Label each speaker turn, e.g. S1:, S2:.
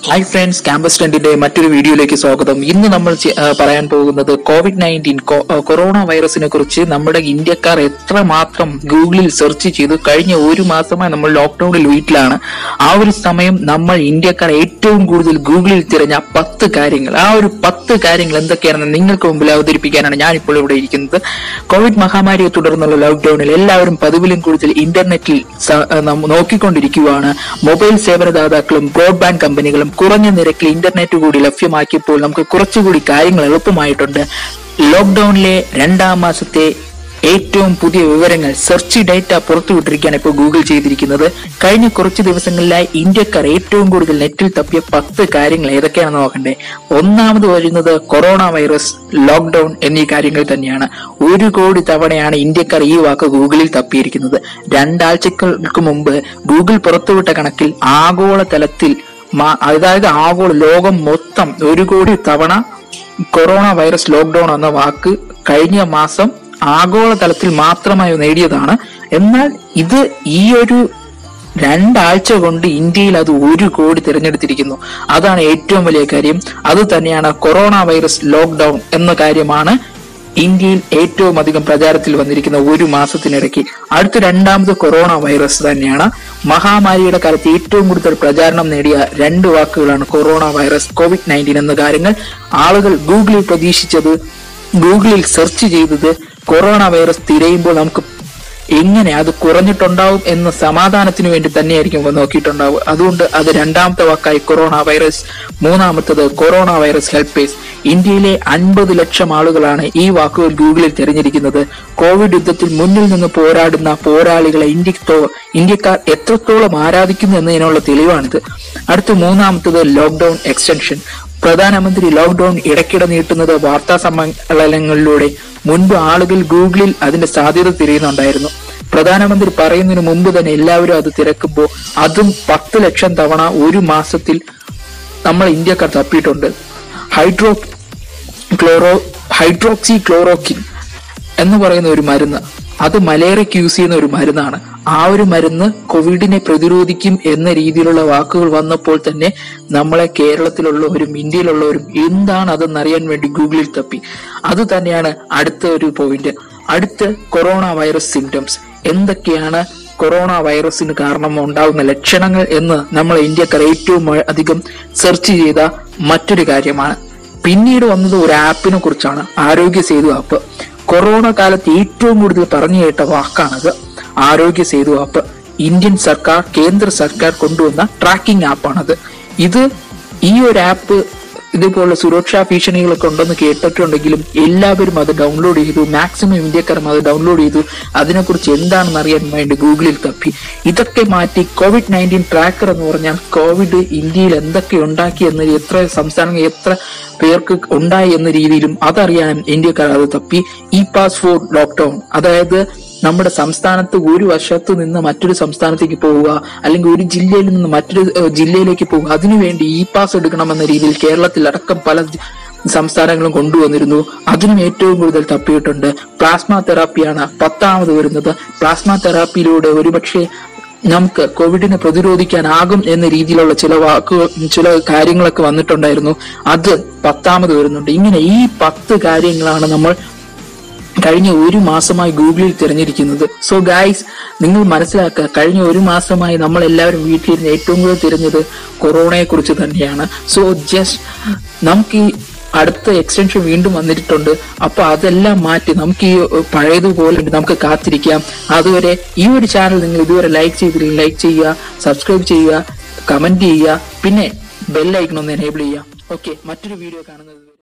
S1: hi friends campus ടെന്റിന്റെ മറ്റൊരു വീഡിയോയിലേക്ക് സ്വാഗതം ഇന്ന് നമ്മൾ ചെ- ആ, പറയാൻ പോകുന്നത് കോവിഡ് നയൻറ്റീൻ കൊറോണ വൈറസിനെ കുറിച്ച് നമ്മുടെ ഇന്ത്യക്കാർ എത്രമാത്രം ഗൂഗിളിൽ സെർച്ച് ചെയ്തു കഴിഞ്ഞ ഒരു മാസമായി നമ്മൾ ലോക്ക്ഡൌണിൽ വീട്ടിലാണ് ആ ഒരു സമയം നമ്മൾ ഇന്ത്യക്കാർ ഏറ്റവും കൂടുതൽ ഗൂഗിളിൽ തിരഞ്ഞ പത്ത് കാര്യങ്ങൾ ആ ഒരു പത്ത് കാര്യങ്ങൾ എന്തൊക്കെയാണെന്ന് നിങ്ങൾക്ക് മുമ്പിൽ അവതരിപ്പിക്കാനാണ് ഞാനിപ്പോൾ ഇവിടെ ഇരിക്കുന്നത് കോവിഡ് മഹാമാരിയെ തുടർന്നുള്ള ലോക്ക്ഡൌണിൽ എല്ലാവരും പതിവിലും കൂടുതൽ ഇന്റർനെറ്റിൽ സ- ആ, നാം നോക്കിക്കൊണ്ടിരിക്കുകയാണ് മൊബൈൽ സേവനദാതാക്കളും ബ്രോഡ്ബാൻഡ് കമ്പനികളും കുറഞ്ഞ നിരക്കിൽ ഇന്റർനെറ്റ് കൂടി ലഭ്യമാക്കിയപ്പോൾ നമുക്ക് കുറച്ചുകൂടി കാര്യങ്ങൾ എളുപ്പമായിട്ടുണ്ട് ലോക്ക്ഡൌണിലെ രണ്ടാം മാസത്തെ ഏറ്റവും പുതിയ വിവരങ്ങൾ സെർച്ച് ഡേറ്റ പുറത്തുവിട്ടിരിക്കുകയാണ് ഇപ്പോൾ ഗൂഗിൾ ചെയ്തിരിക്കുന്നത് കഴിഞ്ഞ കുറച്ച് ദിവസങ്ങളിലായി ഇന്ത്യക്കാർ ഏറ്റവും കൂടുതൽ നെറ്റിൽ തപ്പിയ പത്ത് കാര്യങ്ങൾ ഏതൊക്കെയാണെന്ന് നോക്കണ്ടേ ഒന്നാമത് വരുന്നത് കൊറോണ വൈറസ് ലോക്ക്ഡൌൺ എന്നീ കാര്യങ്ങൾ തന്നെയാണ് ഒരു കോടി തവണയാണ് ഇന്ത്യക്കാർ ഈ വാക്ക് ഗൂഗിളിൽ തപ്പിയിരിക്കുന്നത് രണ്ടാഴ്ചകൾക്ക് മുമ്പ് ഗൂഗിൾ പുറത്തുവിട്ട കണക്കിൽ ആഗോള തലത്തിൽ മാ- അതായത് ആഗോള ലോകം മൊത്തം ഒരു കോടി തവണ കൊറോണ വൈറസ് ലോക്ക്ഡൌൺ എന്ന വാക്ക് കഴിഞ്ഞ മാസം ആഗോള തലത്തിൽ മാത്രമായി നേടിയതാണ് എന്നാൽ ഇത് ഈ ഒരു രണ്ടാഴ്ച കൊണ്ട് ഇന്ത്യയിൽ അത് ഒരു കോടി തിരഞ്ഞെടുത്തിരിക്കുന്നു അതാണ് ഏറ്റവും വലിയ കാര്യം അത് തന്നെയാണ് കൊറോണ വൈറസ് ലോക്ക്ഡൌൺ എന്ന കാര്യമാണ് ഇന്ത്യയിൽ ഏറ്റവും അധികം പ്രചാരത്തിൽ വന്നിരിക്കുന്ന ഒരു മാസത്തിനിടയ്ക്ക് അടുത്ത രണ്ടാമത് കൊറോണ വൈറസ് തന്നെയാണ് മഹാമാരിയുടെ കാലത്ത് ഏറ്റവും കൂടുതൽ പ്രചാരണം നേടിയ രണ്ട് വാക്കുകളാണ് കൊറോണ വൈറസ് കോവിഡ് നയൻറ്റീൻ എന്ന കാര്യങ്ങൾ ആളുകൾ ഗൂഗിളിൽ പ്രതീക്ഷിച്ചത് ഗൂഗിളിൽ സെർച്ച് ചെയ്തത് കൊറോണ വൈറസ് തിരയുമ്പോൾ നമുക്ക് എങ്ങനെ അത് കുറഞ്ഞിട്ടുണ്ടാവും എന്ന സമാധാനത്തിന് വേണ്ടി തന്നെയായിരിക്കും ഇവ നോക്കിയിട്ടുണ്ടാവുക അതുകൊണ്ട് അത് രണ്ടാമത്തെ വാക്കായി കൊറോണ വൈറസ് മൂന്നാമത്തത് കൊറോണ വൈറസ് ഹെൽപ്പേഴ്സ് ഇന്ത്യയിലെ അൻപത് ലക്ഷം ആളുകളാണ് ഈ വാക്കുകൾ ഗൂഗിളിൽ തിരഞ്ഞിരിക്കുന്നത് കോവിഡ് യുദ്ധത്തിൽ മുന്നിൽ നിന്ന് പോരാടുന്ന പോരാളികളെ ഇന്ത്യത്തോ ഇന്ത്യക്കാർ എത്രത്തോളം ആരാധിക്കുന്നു എന്നതിനുള്ള തെളിവാണിത് അടുത്ത മൂന്നാമത്തത് ലോക്ക്ഡൌൺ എക്സ്റ്റൻഷൻ പ്രധാനമന്ത്രി ലോക്ക്ഡൌൺ ഇടയ്ക്കിടെ നീട്ടുന്നത് വാർത്താ സമ്മേളനങ്ങളിലൂടെ മുൻപ് ആളുകൾ ഗൂഗിളിൽ അതിന്റെ സാധ്യത തിരയുന്നുണ്ടായിരുന്നു പ്രധാനമന്ത്രി പറയുന്നതിന് മുമ്പ് തന്നെ എല്ലാവരും അത് തിരക്കുമ്പോൾ അതും പത്ത് ലക്ഷം തവണ ഒരു മാസത്തിൽ നമ്മൾ ഇന്ത്യക്കാർ തപ്പിയിട്ടുണ്ട് ഹൈഡ്രോ ക്ലോറോ ഹൈഡ്രോക്സി ക്ലോറോക്കിൻ എന്ന് പറയുന്ന ഒരു മരുന്ന് അത് മലേറിയക്ക് യൂസ് ചെയ്യുന്ന ഒരു മരുന്നാണ് ആ ഒരു മരുന്ന് കോവിഡിനെ പ്രതിരോധിക്കും എന്ന രീതിയിലുള്ള വാക്കുകൾ വന്നപ്പോൾ തന്നെ നമ്മളെ കേരളത്തിലുള്ളവരും ഇന്ത്യയിലുള്ളവരും എന്താണ് അതെന്ന് അറിയാൻ വേണ്ടി ഗൂഗിളിൽ തപ്പി അത് തന്നെയാണ് അടുത്ത ഒരു പോയിന്റ് അടുത്ത കൊറോണ വൈറസ് സിംറ്റംസ് എന്തൊക്കെയാണ് കൊറോണ വൈറസിന് കാരണം ഉണ്ടാകുന്ന ലക്ഷണങ്ങൾ എന്ന് നമ്മൾ ഇന്ത്യക്കാർ ഏറ്റവും അധികം സെർച്ച് ചെയ്ത മറ്റൊരു കാര്യമാണ് പിന്നീട് വന്നത് ഒരു ആപ്പിനെ കുറിച്ചാണ് ആരോഗ്യ സേതു ആപ്പ് കൊറോണ കാലത്ത് ഏറ്റവും കൂടുതൽ പറഞ്ഞു കേട്ട വാക്കാണത് ആരോഗ്യ സേതു ആപ്പ് ഇന്ത്യൻ സർക്കാർ കേന്ദ്ര സർക്കാർ കൊണ്ടുവന്ന ട്രാക്കിംഗ് ആപ്പാണത് ഇത് ഈ ഒരു ആപ്പ് ഇതുപോലുള്ള സുരക്ഷാ ഭീഷണികളൊക്കെ ഉണ്ടെന്ന് കേട്ടിട്ടുണ്ടെങ്കിലും എല്ലാവരും അത് ഡൗൺലോഡ് ചെയ്തു മാക്സിമം ഇന്ത്യക്കാരും അത് ഡൗൺലോഡ് ചെയ്തു അതിനെക്കുറിച്ച് എന്താണെന്ന് അറിയാൻ വേണ്ടി ഗൂഗിളിൽ തപ്പി ഇതൊക്കെ മാറ്റി കോവിഡ് നയൻറ്റീൻ ട്രാക്കർ എന്ന് പറഞ്ഞാൽ കോവിഡ് ഇന്ത്യയിൽ എന്തൊക്കെ ഉണ്ടാക്കി എന്ന് എത്ര സംസ്ഥാനങ്ങൾ എത്ര പേർക്ക് ഉണ്ടായി എന്ന രീതിയിലും അതറിയാനും ഇന്ത്യക്കാർ അത് തപ്പി ഇ പാസ് ഫോർ ലോക്ക്ഡൌൺ അതായത് നമ്മുടെ സംസ്ഥാനത്ത് ഒരു വശത്ത് നിന്ന് മറ്റൊരു സംസ്ഥാനത്തേക്ക് പോവുക അല്ലെങ്കിൽ ഒരു ജില്ലയിൽ നിന്ന് മറ്റൊരു ഏഹ്, ജില്ലയിലേക്ക് പോവുക അതിനുവേണ്ടി ഇ പാസ് എടുക്കണമെന്ന രീതിയിൽ കേരളത്തിൽ അടക്കം പല ജി- സംസ്ഥാനങ്ങളും കൊണ്ടുവന്നിരുന്നു അതിനും ഏറ്റവും കൂടുതൽ തപ്പിയിട്ടുണ്ട് പ്ലാസ്മ തെറാപ്പിയാണ് പത്താമത് വരുന്നത് പ്ലാസ്മ തെറാപ്പിയിലൂടെ ഒരുപക്ഷെ നമുക്ക് കോവിഡിനെ പ്രതിരോധിക്കാനാകും എന്ന രീതിയിലുള്ള ചില വാക്കുകൾ ചില കാര്യങ്ങളൊക്കെ വന്നിട്ടുണ്ടായിരുന്നു അത് പത്താമത് വരുന്നുണ്ട് ഇങ്ങനെ ഈ പത്ത് കാര്യങ്ങളാണ് നമ്മൾ കഴിഞ്ഞ ഒരു മാസമായി ഗൂഗിളിൽ തിരഞ്ഞിരിക്കുന്നത് സോ ഗായ്സ് നിങ്ങൾ മനസ്സിലാക്കുക കഴിഞ്ഞ ഒരു മാസമായി നമ്മൾ എല്ലാവരും വീട്ടിലിരുന്ന് ഏറ്റവും കൂടുതൽ തിരഞ്ഞത് കൊറോണയെ കുറിച്ച് തന്നെയാണ് സോ ജസ്റ്റ് നമുക്ക് ഈ അടുത്ത എക്സ്റ്റൻഷൻ വീണ്ടും വന്നിട്ടുണ്ട് അപ്പൊ അതെല്ലാം മാറ്റി നമുക്ക് ഈ പഴയതുപോലെ നമുക്ക് കാത്തിരിക്കാം അതുവരെ ഈ ഒരു ചാനൽ നിങ്ങൾ ഇതുവരെ ലൈക്ക് ചെയ്തില്ലെങ്കിൽ ലൈക്ക് ചെയ്യുക സബ്സ്ക്രൈബ് ചെയ്യുക കമന്റ് ചെയ്യുക പിന്നെ ബെല്ലൈക്കൺ ഒന്ന് എനേബിൾ ചെയ്യുക ഓക്കെ മറ്റൊരു വീഡിയോ കാണുന്നത് വരെ